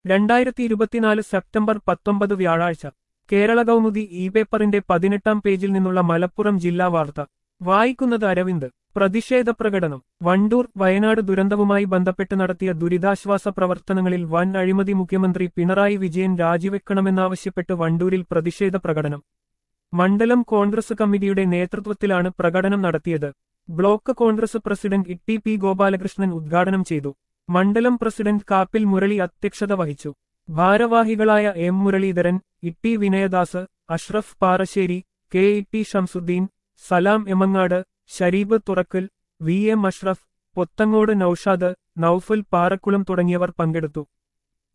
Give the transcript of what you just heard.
രണ്ടായിരത്തി ഇരുപത്തിനാല് സെപ്റ്റംബർ പത്തൊമ്പത് വ്യാഴാഴ്ച കേരള കൗമുദി ഇ പേപ്പറിന്റെ പതിനെട്ടാം പേജിൽ നിന്നുള്ള മലപ്പുറം ജില്ലാ വാർത്ത വായിക്കുന്നത് അരവിന്ദ് പ്രതിഷേധ പ്രകടനം വണ്ടൂർ വയനാട് ദുരന്തവുമായി ബന്ധപ്പെട്ട് നടത്തിയ ദുരിതാശ്വാസ പ്രവർത്തനങ്ങളിൽ വൻ അഴിമതി മുഖ്യമന്ത്രി പിണറായി വിജയൻ രാജിവെക്കണമെന്നാവശ്യപ്പെട്ട് വണ്ടൂരിൽ പ്രതിഷേധ പ്രകടനം മണ്ഡലം കോൺഗ്രസ് കമ്മിറ്റിയുടെ നേതൃത്വത്തിലാണ് പ്രകടനം നടത്തിയത് block Congress president E P Gopalakrishnan ഉദ്ഘാടനം ചെയ്തു മണ്ഡലം പ്രസിഡന്റ് കാപ്പിൽ മുരളി അധ്യക്ഷത വഹിച്ചു ഭാരവാഹികളായ M Muraleedharan E T Vinayadas Ashraf Parasseri K E T Shamsuddin Salam Emangad Shareeb Thurakkal V M Ashraf Pothangode Noushad Noufal Parakkulam തുടങ്ങിയവർ പങ്കെടുത്തു